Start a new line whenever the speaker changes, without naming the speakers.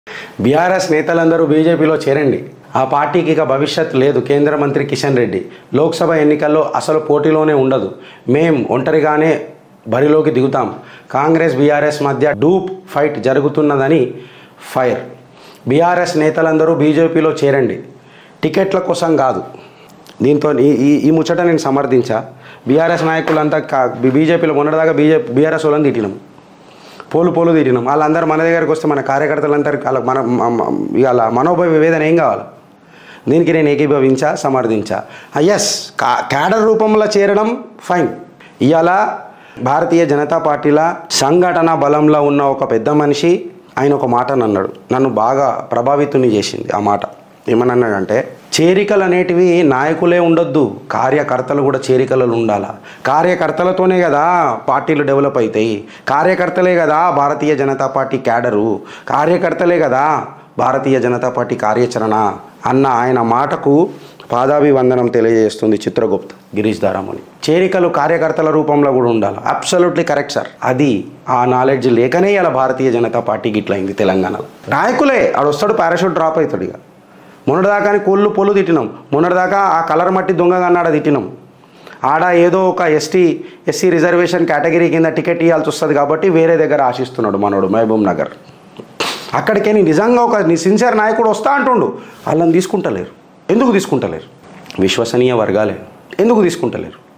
BRS నేతలందరూ బీజేపీలో చేరండి ఆ పార్టీకి ఇక భవిష్యత్ లేదు కేంద్ర మంత్రి కిషన్ రెడ్డి లోక్సభ ఎన్నికల్లో అసలు పోటీలోనే ఉండదు మేం ఒంటరిగానే బరిలోకి దిగుతాం కాంగ్రెస్ బీఆర్ఎస్ మధ్య డూప్ ఫైట్ జరుగుతున్నదని ఫైర్ బీఆర్ఎస్ నేతలందరూ బీజేపీలో చేరండి టికెట్ల కోసం కాదు దీంతో ఈ ఈ ఈ ముచ్చట నేను సమర్థించా బీఆర్ఎస్ నాయకులంతా కా- బీజేపీలో మొన్నటిదాకా బీజేపీ బీఆర్ఎస్ వాళ్ళని తిట్టినాం పోలు పోలు తిరిగినాం వాళ్ళందరూ మన దగ్గరికి వస్తే మన కార్యకర్తలందరికీ వాళ్ళ మన మ- మ- ఇవాళ మనోభావ వివేదన ఏం కావాలి దీనికి నేను ఏకీభవించా సమర్థించా ఎస్ కా క్యాడర్ రూపంలో చేరడం ఫైన్ ఇవాళ భారతీయ జనతా పార్టీల సంఘటన బలంలో ఉన్న ఒక పెద్ద మనిషి ఆయన ఒక మాట అన్నాడు నన్ను బాగా ప్రభావితుని చేసింది ఆ మాట ఏమన్నాడంటే చేరికలు అనేటివి నాయకులే ఉండొద్దు కార్యకర్తలు కూడా చేరికలలో ఉండాలా కార్యకర్తలతోనే కదా పార్టీలు డెవలప్ అవుతాయి కార్యకర్తలే కదా భారతీయ జనతా పార్టీ క్యాడరు కార్యకర్తలే కదా భారతీయ జనతా పార్టీ కార్యాచరణ అన్న ఆయన మాటకు పాదాభివందనం తెలియజేస్తుంది చిత్రగుప్త గిరీష్ దారామణి చేరికలు కార్యకర్తల రూపంలో కూడా ఉండాలి అబ్సల్యూట్లీ కరెక్ట్ సార్ అది ఆ నాలెడ్జ్ లేకనే ఇలా భారతీయ జనతా పార్టీకి ఇట్లా అయింది తెలంగాణలో నాయకులే ఆడు వస్తాడు పారాషూట్ డ్రాప్ అవుతాడు ఇక మొన్నటిదాకా కోళ్ళు పొలు తిట్టినాం మొన్నటిదాకా ఆ కలర్ మట్టి దొంగగా అన్నాడ తిట్టినాం ఆడ ఏదో ఒక ఎస్టీ ఎస్సీ రిజర్వేషన్ కేటగిరీ కింద టికెట్ ఇవ్వాల్సి వస్తుంది కాబట్టి వేరే దగ్గర ఆశిస్తున్నాడు మనోడు మహబూబ్ నగర్ అక్కడికే నిజంగా ఒక సిన్సియర్ నాయకుడు వస్తా అంటుండు వాళ్ళని తీసుకుంటలేరు ఎందుకు తీసుకుంటలేరు విశ్వసనీయ వర్గాలే ఎందుకు తీసుకుంటలేరు